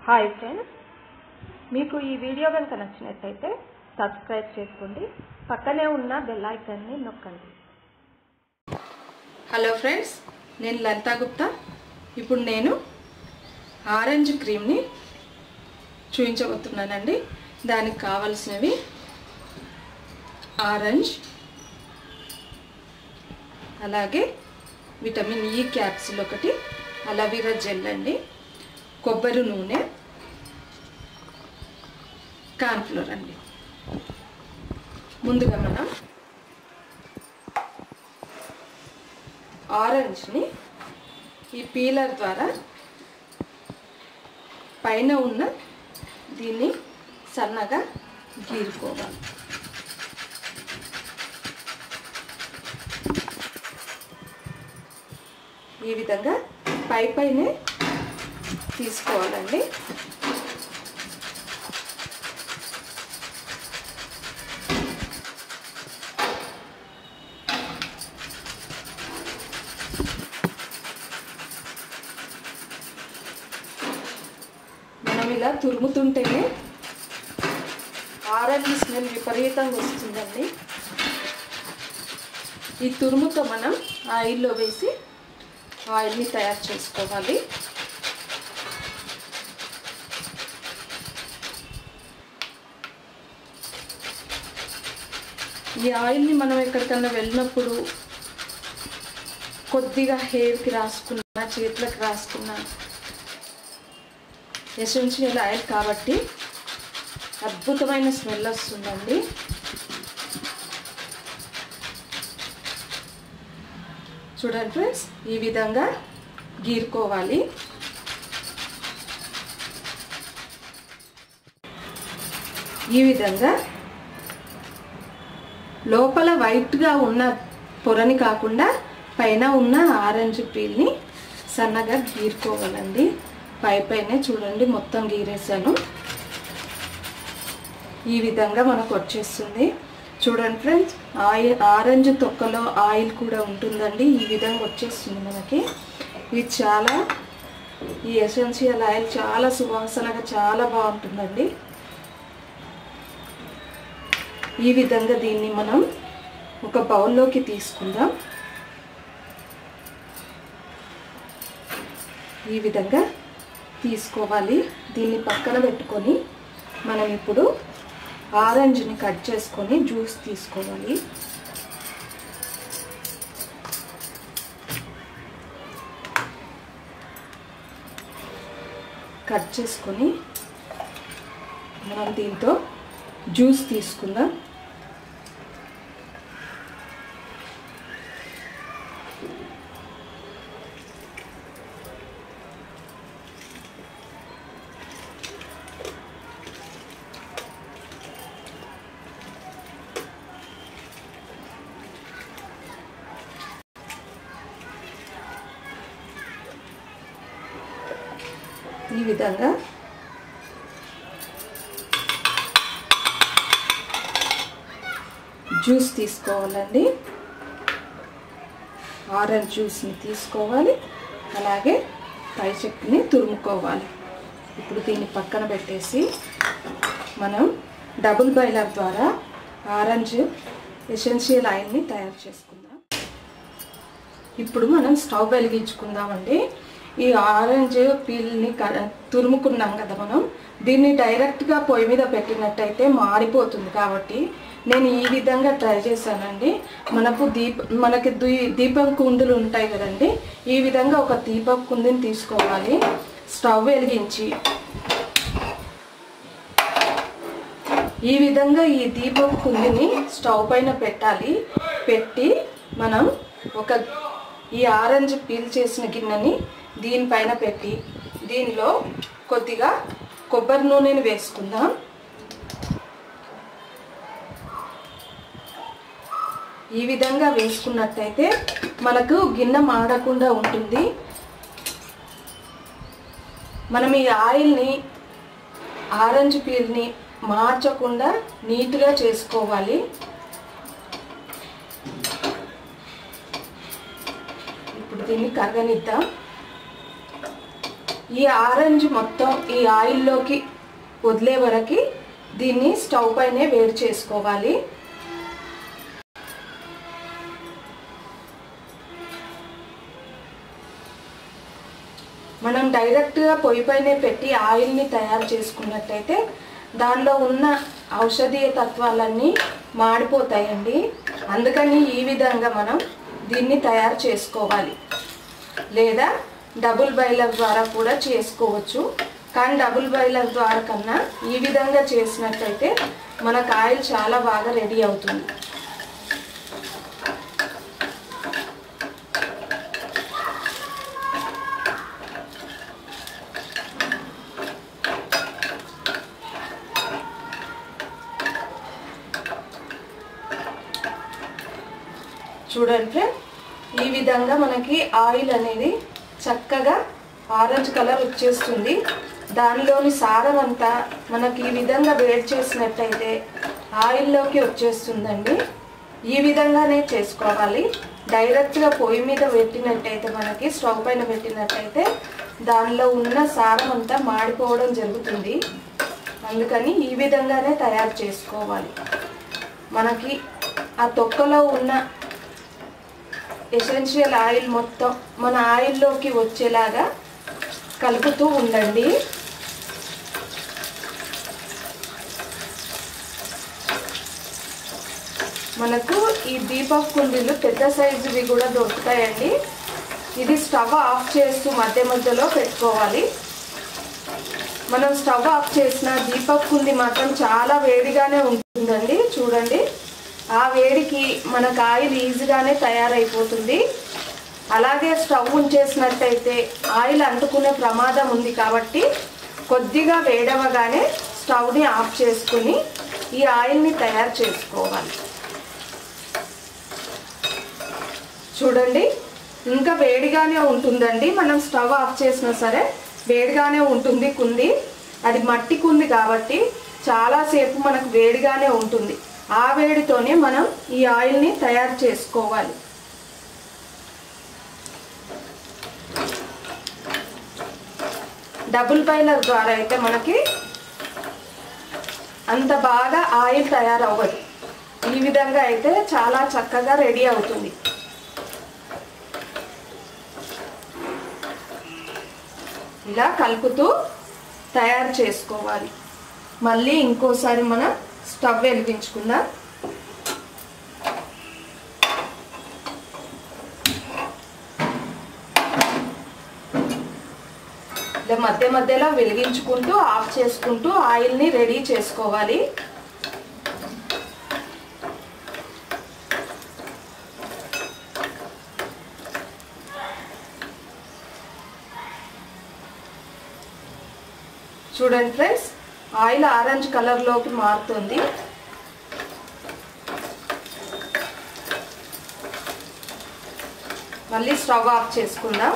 Hi friends మీకు ఈ video కనుక నచ్చినట్టయితే సబ్స్క్రైబ్ చేసుకోండి పక్కనే ఉన్న బెల్ ఐకాన్ని నొక్కండి హలో ఫ్రెండ్స్ నేను లలితా గుప్తా ఇప్పుడు నేను ఆరెంజ్ క్రీమ్ని చూపించబోతున్నానండి దానికి కావలసినవి ఆరెంజ్ అలాగే విటమిన్ ఈ క్యాప్సిల్ ఒకటి అలవీరా జెల్ అండి కొబ్బరి నూనె కార్న్ఫ్లోర్ అండి ముందుగా మనం ఆరెంజ్ని ఈ పీలర్ ద్వారా పైన ఉన్న దీన్ని సన్నగా గీరుకోవాలి ఈ విధంగా పై పైనే తీసుకోవాలండి మనం ఇలా తురుముతుంటేనే ఆరెంజ్ స్మెల్ విపరీతంగా వస్తుందండి ఈ తురుముతో మనం ఆయిల్లో వేసి ఆయిల్ని తయారు చేసుకోవాలి ఈ ఆయిల్ని మనం ఎక్కడికన్నా వెళ్ళినప్పుడు కొద్దిగా హెయిర్కి రాసుకున్నా చేతులకు రాసుకున్నా ఎసెన్షియల్ ఆయిల్ కాబట్టి అద్భుతమైన స్మెల్ వస్తుందండి చూడండి ఫ్రెండ్స్ ఈ విధంగా గీరుకోవాలి ఈ విధంగా లోపల వైట్గా ఉన్న పొరని కాకుండా పైన ఉన్న ఆరెంజ్ పీల్ని సన్నగా గీరుకోవాలండి పై పైనే చూడండి మొత్తం గీరేసాను ఈ విధంగా మనకు వచ్చేస్తుంది చూడండి ఫ్రెండ్స్ ఆయిల్ ఆరెంజ్ తొక్కలో ఆయిల్ కూడా ఉంటుందండి ఈ విధంగా వచ్చేస్తుంది మనకి ఇది చాలా ఈ ఎసెన్షియల్ ఆయిల్ చాలా సువాసనగా చాలా బాగుంటుందండి ఈ విధంగా దీన్ని మనం ఒక బౌల్లోకి తీసుకుందాం ఈ విధంగా తీసుకోవాలి దీన్ని పక్కన పెట్టుకొని మనం ఇప్పుడు ఆరెంజ్ని కట్ చేసుకొని జ్యూస్ తీసుకోవాలి కట్ చేసుకొని మనం దీంతో జ్యూస్ తీసుకుందాం ఈ విధంగా జ్యూస్ తీసుకోవాలండి ఆరెంజ్ జ్యూస్ని తీసుకోవాలి అలాగే పై చెట్టుని తురుముకోవాలి ఇప్పుడు దీన్ని పక్కన పెట్టేసి మనం డబుల్ బాయిలర్ ద్వారా ఆరెంజ్ ఎసెన్షియల్ ఆయిల్ని తయారు చేసుకుందాం ఇప్పుడు మనం స్టవ్ వెలిగించుకుందామండి ఈ ఆరెంజ్ పీల్ని తురుముకున్నాం కదా మనం దీన్ని డైరెక్ట్గా పొయ్యి మీద పెట్టినట్టయితే మాడిపోతుంది కాబట్టి నేను ఈ విధంగా ట్రై చేశానండి మనకు దీప మనకి దీపం కుందులు ఉంటాయి కదండి ఈ విధంగా ఒక దీపం కుందిని తీసుకోవాలి స్టవ్ వెలిగించి ఈ విధంగా ఈ దీపం కుందిని స్టవ్ పైన పెట్టాలి పెట్టి మనం ఒక ఈ ఆరెంజ్ పీల్ చేసిన గిన్నెని దీనిపైన పెట్టి దీనిలో కొద్దిగా కొబ్బరి నూనెని వేసుకుందాం ఈ విధంగా వేసుకున్నట్టయితే మనకు గిన్నె మాడకుండా ఉంటుంది మనం ఈ ఆయిల్ని ఆరెంజ్ పీల్ని మార్చకుండా నీట్గా చేసుకోవాలి ఇప్పుడు దీన్ని కరగనిద్దాం ఈ ఆరెంజ్ మొత్తం ఈ ఆయిల్లోకి వదిలే వరకు దీన్ని స్టవ్ పైనే వేడి చేసుకోవాలి మనం డైరెక్ట్గా పొయ్యి పైనే పెట్టి ఆయిల్ని తయారు చేసుకున్నట్టయితే దానిలో ఉన్న ఔషధీయ తత్వాలన్నీ మాడిపోతాయండి అందుకని ఈ విధంగా మనం దీన్ని తయారు చేసుకోవాలి లేదా డబుల్ బాయిలర్ ద్వారా కూడా చేసుకోవచ్చు కానీ డబుల్ బాయిలర్ ద్వారా కన్నా ఈ విధంగా చేసినట్టయితే మనకు ఆయిల్ చాలా బాగా రెడీ అవుతుంది చూడండి ఫ్రెండ్ ఈ విధంగా మనకి ఆయిల్ అనేది చక్కగా ఆరెంజ్ కలర్ వచ్చేస్తుంది దానిలోని సారం అంతా మనకి ఈ విధంగా వేడి చేసినట్టయితే ఆయిల్లోకి వచ్చేస్తుందండి ఈ విధంగానే చేసుకోవాలి డైరెక్ట్గా పొయ్యి మీద పెట్టినట్టయితే మనకి స్టవ్ పైన పెట్టినట్టయితే దానిలో ఉన్న సారం అంతా మాడిపోవడం జరుగుతుంది అందుకని ఈ విధంగానే తయారు చేసుకోవాలి మనకి ఆ తొక్కలో ఉన్న ఎసెన్షియల్ ఆయిల్ మొత్తం మన ఆయిల్లోకి వచ్చేలాగా కలుపుతూ ఉండండి మనకు ఈ దీపక్ కుండీలు పెద్ద సైజువి కూడా దొరుకుతాయండి ఇది స్టవ్ ఆఫ్ చేస్తూ మధ్య మధ్యలో పెట్టుకోవాలి మనం స్టవ్ ఆఫ్ చేసిన దీపక్ కుంది మాత్రం చాలా వేడిగానే ఉంటుందండి చూడండి ఆ వేడికి మనకు ఆయిల్ ఈజీగానే తయారైపోతుంది అలాగే స్టవ్ ఉంచేసినట్టయితే ఆయిల్ అంటుకునే ప్రమాదం ఉంది కాబట్టి కొద్దిగా వేడవగానే స్టవ్ని ఆఫ్ చేసుకుని ఈ ఆయిల్ని తయారు చేసుకోవాలి చూడండి ఇంకా వేడిగానే ఉంటుందండి మనం స్టవ్ ఆఫ్ చేసినా సరే వేడిగానే ఉంటుంది కుంది అది మట్టి కుంది కాబట్టి చాలాసేపు మనకు వేడిగానే ఉంటుంది ఆ వేడితోనే మనం ఈ ఆయిల్ని తయారు చేసుకోవాలి డబుల్ బాయిలర్ ద్వారా అయితే మనకి అంత బాగా ఆయిల్ తయారవ్వదు ఈ విధంగా అయితే చాలా చక్కగా రెడీ అవుతుంది ఇలా కలుపుతూ తయారు చేసుకోవాలి మళ్ళీ ఇంకోసారి మనం స్టవ్ వెలిగించుకుందాం ఇలా మధ్య మధ్యలో వెలిగించుకుంటూ ఆఫ్ చేసుకుంటూ ఆయిల్ని రెడీ చేసుకోవాలి చూడండి ఫ్రెండ్స్ ఆయిల్ ఆరెంజ్ కలర్లోకి మారుతుంది మళ్ళీ స్టవ్ ఆఫ్ చేసుకుందాం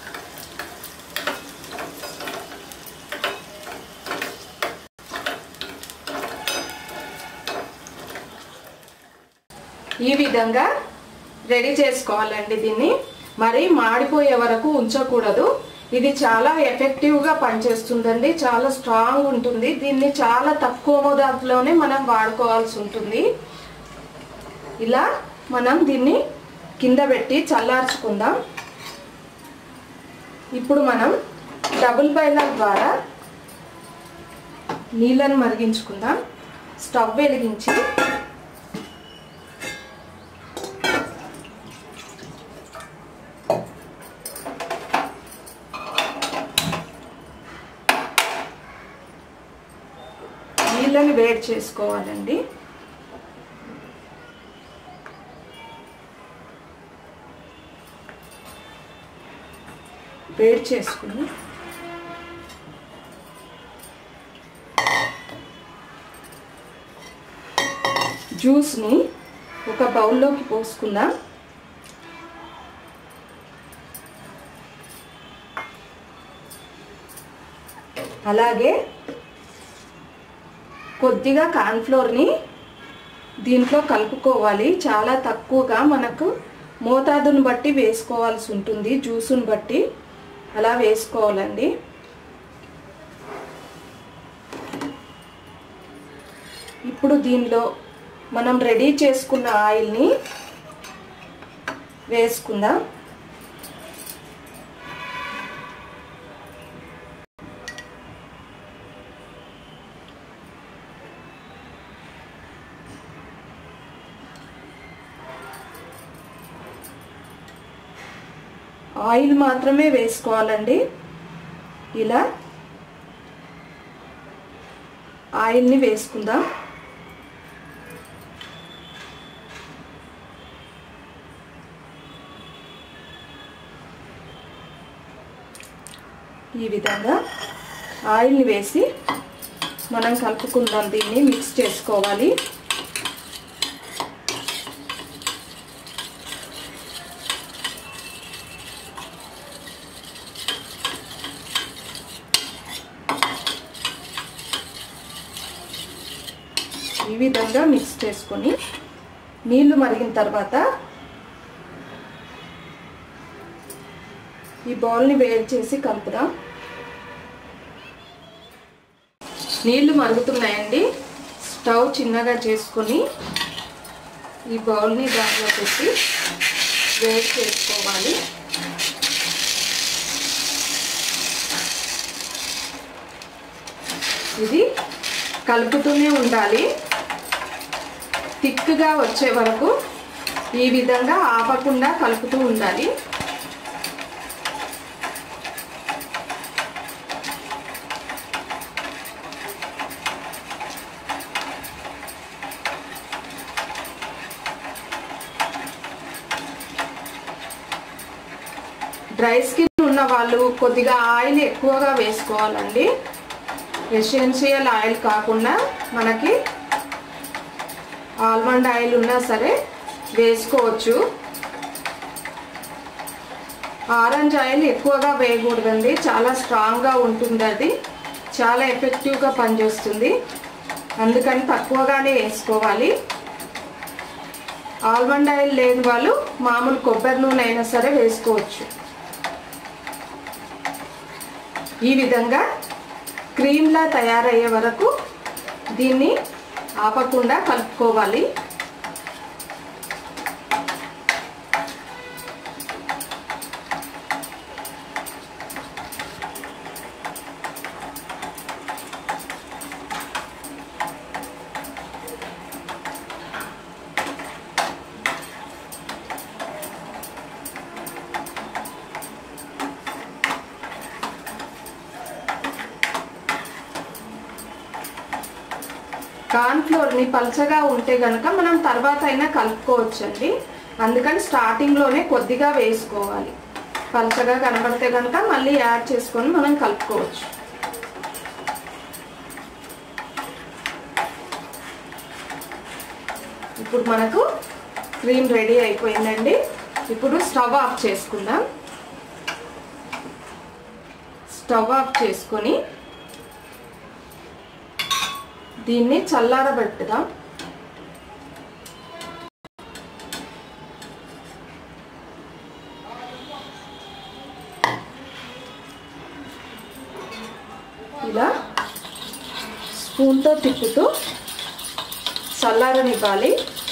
ఈ విధంగా రెడీ చేసుకోవాలండి దీన్ని మరి మాడిపోయే వరకు ఉంచకూడదు ఇది చాలా ఎఫెక్టివ్గా పనిచేస్తుందండి చాలా స్ట్రాంగ్ ఉంటుంది దీన్ని చాలా తక్కువ మోతాదులోనే మనం వాడుకోవాల్సి ఉంటుంది ఇలా మనం దీన్ని కింద పెట్టి చల్లార్చుకుందాం ఇప్పుడు మనం డబుల్ బాయిలర్ ద్వారా నీళ్ళను మరిగించుకుందాం స్టవ్ వెలిగించి నీళ్ళని వేడి చేసుకోవాలండి వేడి చేసుకుని జ్యూస్ని ఒక బౌల్లోకి పోసుకుందాం అలాగే కొద్దిగా కార్న్ఫ్లోర్ని దీంట్లో కలుపుకోవాలి చాలా తక్కువగా మనకు మోతాదును బట్టి వేసుకోవాల్సి ఉంటుంది జ్యూసుని బట్టి అలా వేసుకోవాలండి ఇప్పుడు దీనిలో మనం రెడీ చేసుకున్న ఆయిల్ని వేసుకుందాం ఆయిల్ మాత్రమే వేసుకోవాలండి ఇలా ఆయిల్ని వేసుకుందాం ఈ విధంగా ఆయిల్ని వేసి మనం కలుపుకుందాం దీన్ని మిక్స్ చేసుకోవాలి ఈ విధంగా మిక్స్ చేసుకొని నీళ్లు మరిగిన తర్వాత ఈ బౌల్ని వేడి చేసి కలుపుదాం నీళ్లు మరుగుతున్నాయండి స్టవ్ చిన్నగా చేసుకొని ఈ బౌల్ని దాంట్లో పెట్టి వేడి చేసుకోవాలి ఇది కలుపుతూనే ఉండాలి థిక్గా వచ్చే వరకు ఈ విధంగా ఆపకుండా కలుపుతూ ఉండాలి డ్రై స్కిన్ ఉన్న వాళ్ళు కొద్దిగా ఆయిల్ ఎక్కువగా వేసుకోవాలండి ఎసెన్షియల్ ఆయిల్ కాకుండా మనకి ఆల్మండ్ ఆయిల్ ఉన్నా సరే వేసుకోవచ్చు ఆరెంజ్ ఆయిల్ ఎక్కువగా వేయకూడదండి చాలా స్ట్రాంగ్గా ఉంటుంది అది చాలా ఎఫెక్టివ్గా పనిచేస్తుంది అందుకని తక్కువగానే వేసుకోవాలి ఆల్మండ్ ఆయిల్ లేని వాళ్ళు మామూలు కొబ్బరి నూనె అయినా సరే వేసుకోవచ్చు ఈ విధంగా క్రీమ్లా తయారయ్యే వరకు దీన్ని ఆపకుండా కలుపుకోవాలి కార్న్ఫ్లోర్ని పల్చగా ఉంటే కనుక మనం తర్వాత అయినా కలుపుకోవచ్చండి అందుకని స్టార్టింగ్లోనే కొద్దిగా వేసుకోవాలి పల్చగా కనబడితే కనుక మళ్ళీ యాడ్ చేసుకొని మనం కలుపుకోవచ్చు ఇప్పుడు మనకు క్రీమ్ రెడీ అయిపోయిందండి ఇప్పుడు స్టవ్ ఆఫ్ చేసుకుందాం స్టవ్ ఆఫ్ చేసుకొని దీన్ని చల్లారబెట్టుదాం ఇలా స్పూన్తో తిప్పుతూ చల్లారనివ్వాలి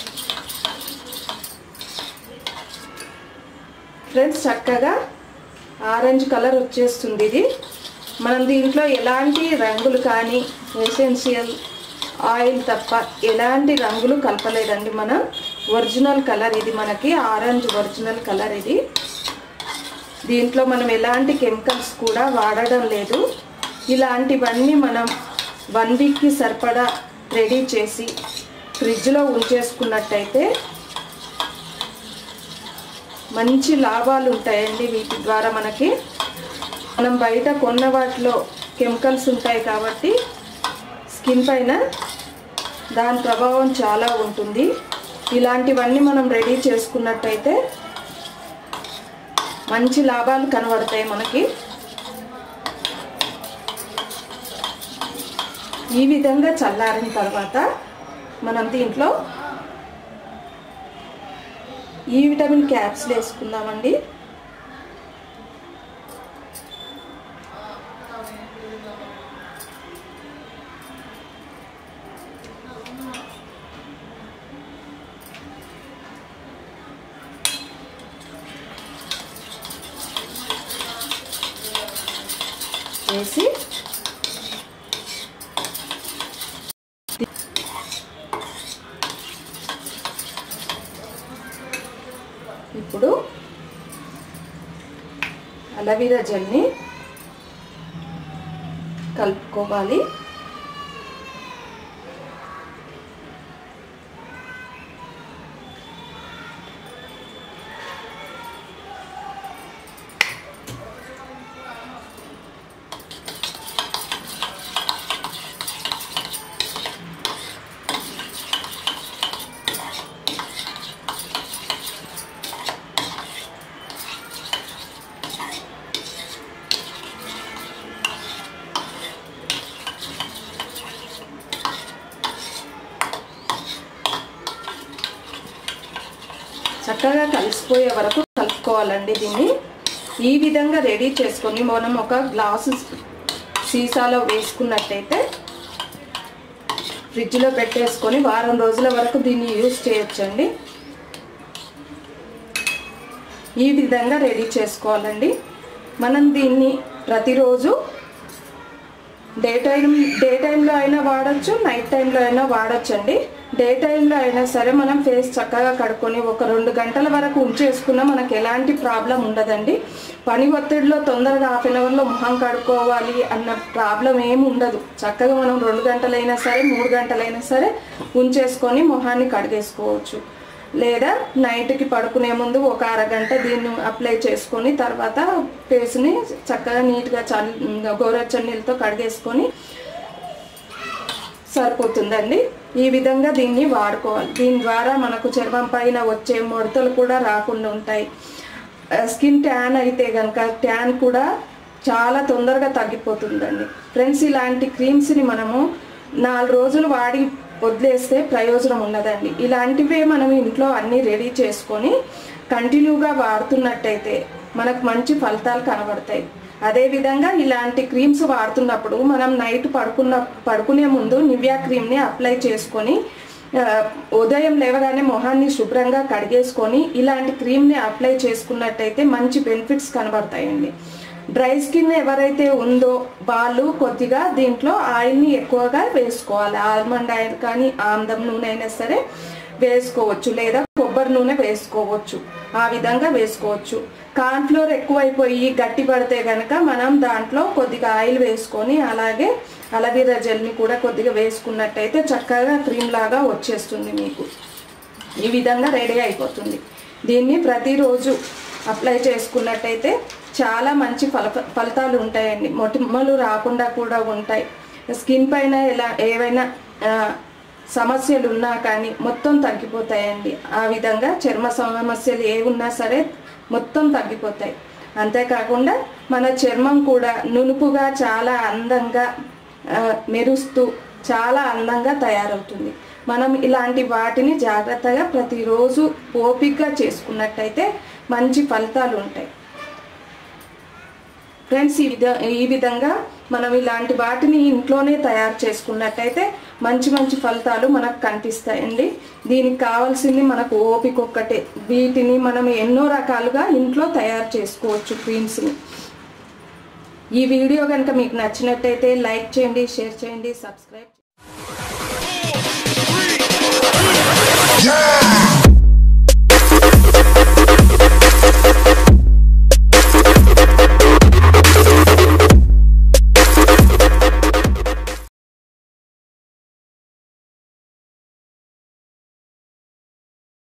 ఫ్రెండ్స్ చక్కగా ఆరెంజ్ కలర్ వచ్చేస్తుంది ఇది మనం దీంట్లో ఎలాంటి రంగులు కానీ ఎసెన్షియల్ ఆయిల్ తప్ప ఎలాంటి రంగులు కలపలేదండి మనం ఒరిజినల్ కలర్ ఇది మనకి ఆరెంజ్ ఒరిజినల్ కలర్ ఇది దీంట్లో మనం ఎలాంటి కెమికల్స్ కూడా వాడడం లేదు ఇలాంటివన్నీ మనం వన్ వీక్కి సరిపడా రెడీ చేసి ఫ్రిడ్జ్లో ఉంచేసుకున్నట్టయితే మంచి లాభాలు ఉంటాయండి వీటి ద్వారా మనకి మనం బయట కొన్న వాటిలో కెమికల్స్ ఉంటాయి కాబట్టి స్కిన్ పైన దాని ప్రభావం చాలా ఉంటుంది ఇలాంటివన్నీ మనం రెడీ చేసుకున్నట్టయితే మంచి లాభాలు కనబడతాయి మనకి ఈ విధంగా చల్లారిన తర్వాత మనం దీంట్లో ఈ విటమిన్ క్యాప్స్ వేసుకుందామండి వేసి ఇప్పుడు అలవీరా జెల్ని కలుపుకోవాలి చక్కగా కలిసిపోయే వరకు కలుపుకోవాలండి దీన్ని ఈ విధంగా రెడీ చేసుకొని మనం ఒక గ్లాసు సీసాలో వేసుకున్నట్టయితే ఫ్రిడ్జ్లో పెట్టేసుకొని వారం రోజుల వరకు దీన్ని యూజ్ చేయొచ్చండి ఈ విధంగా రెడీ చేసుకోవాలండి మనం దీన్ని ప్రతిరోజు డే టైం డే టైంలో అయినా వాడచ్చు నైట్ టైంలో అయినా వాడచ్చండి డే టైంలో అయినా సరే మనం ఫేస్ చక్కగా కడుక్కొని ఒక రెండు గంటల వరకు ఉంచేసుకున్నా మనకు ఎలాంటి ప్రాబ్లం ఉండదండి పని ఒత్తిడిలో తొందరగా హాఫ్ అన్ అవర్లో మొహం కడుక్కోవాలి అన్న ప్రాబ్లం ఏమి ఉండదు చక్కగా మనం రెండు గంటలైనా సరే మూడు గంటలైనా సరే ఉంచేసుకొని మొహాన్ని కడిగేసుకోవచ్చు లేదా నైట్కి పడుకునే ముందు ఒక అరగంట దీన్ని అప్లై చేసుకొని తర్వాత ఫేస్ని చక్కగా నీట్గా చల్ గోరచ్చని నీళ్ళతో కడిగేసుకొని సరిపోతుందండి ఈ విధంగా దీన్ని వాడుకోవాలి దీని ద్వారా మనకు చర్మం పైన వచ్చే ముడతలు కూడా రాకుండా ఉంటాయి స్కిన్ ట్యాన్ అయితే కనుక ట్యాన్ కూడా చాలా తొందరగా తగ్గిపోతుందండి ఫ్రెండ్స్ ఇలాంటి క్రీమ్స్ని మనము నాలుగు రోజులు వాడి వదిలేస్తే ప్రయోజనం ఉండదండి ఇలాంటివే మనం ఇంట్లో అన్నీ రెడీ చేసుకొని కంటిన్యూగా వాడుతున్నట్టయితే మనకు మంచి ఫలితాలు కనబడతాయి అదేవిధంగా ఇలాంటి క్రీమ్స్ వాడుతున్నప్పుడు మనం నైట్ పడుకున్న పడుకునే ముందు నివ్యా క్రీమ్ని అప్లై చేసుకొని ఆ, ఉదయం లేవగానే మొహాన్ని శుభ్రంగా కడిగేసుకొని ఇలాంటి క్రీమ్ని అప్లై చేసుకున్నట్టయితే మంచి బెనిఫిట్స్ కనబడతాయండి డ్రై స్కిన్ ఎవరైతే ఉందో వాళ్ళు కొద్దిగా దీంట్లో ఆయిల్ని ఎక్కువగా వేసుకోవాలి ఆల్మండ్ ఆయిల్ కానీ ఆమ్దం నూనె అయినా సరే వేసుకోవచ్చు లేదా కొబ్బరి నూనె వేసుకోవచ్చు ఆ విధంగా వేసుకోవచ్చు కార్న్ఫ్లోర్ ఎక్కువైపోయి గట్టి పడితే గనక మనం దాంట్లో కొద్దిగా ఆయిల్ వేసుకొని అలాగే అలవీరా జెల్ని కూడా కొద్దిగా వేసుకున్నట్టయితే చక్కగా క్రీమ్ లాగా వచ్చేస్తుంది మీకు ఈ విధంగా రెడీ అయిపోతుంది దీన్ని ప్రతిరోజు అప్లై చేసుకున్నట్టయితే చాలా మంచి ఫల ఫలితాలు ఉంటాయండి మొటిమలు రాకుండా కూడా ఉంటాయి స్కిన్ పైన ఎలా ఏవైనా ఆ, సమస్యలు ఉన్నా కానీ మొత్తం తగ్గిపోతాయండి ఆ విధంగా చర్మ సమస్యలు ఏ ఉన్నా సరే మొత్తం తగ్గిపోతాయి అంతేకాకుండా మన చర్మం కూడా నునుపుగా చాలా అందంగా ఆ, మెరుస్తూ చాలా అందంగా తయారవుతుంది మనం ఇలాంటి వాటిని జాగ్రత్తగా ప్రతిరోజు ఓపికగా చేసుకున్నట్టయితే మంచి ఫలితాలు ఉంటాయి ఫ్రెండ్స్ ఈ విధ ఈ విధంగా మనం ఇలాంటి వాటిని ఇంట్లోనే తయారు చేసుకున్నట్టయితే మంచి మంచి ఫలితాలు మనకు కనిపిస్తాయండి దీనికి కావాల్సింది మనకు ఓపిక ఒక్కటే వీటిని మనం ఎన్నో రకాలుగా ఇంట్లో తయారు చేసుకోవచ్చు క్రీమ్స్ని ఈ వీడియో కనుక మీకు నచ్చినట్టయితే లైక్ చేయండి షేర్ చేయండి సబ్స్క్రైబ్ Yeah!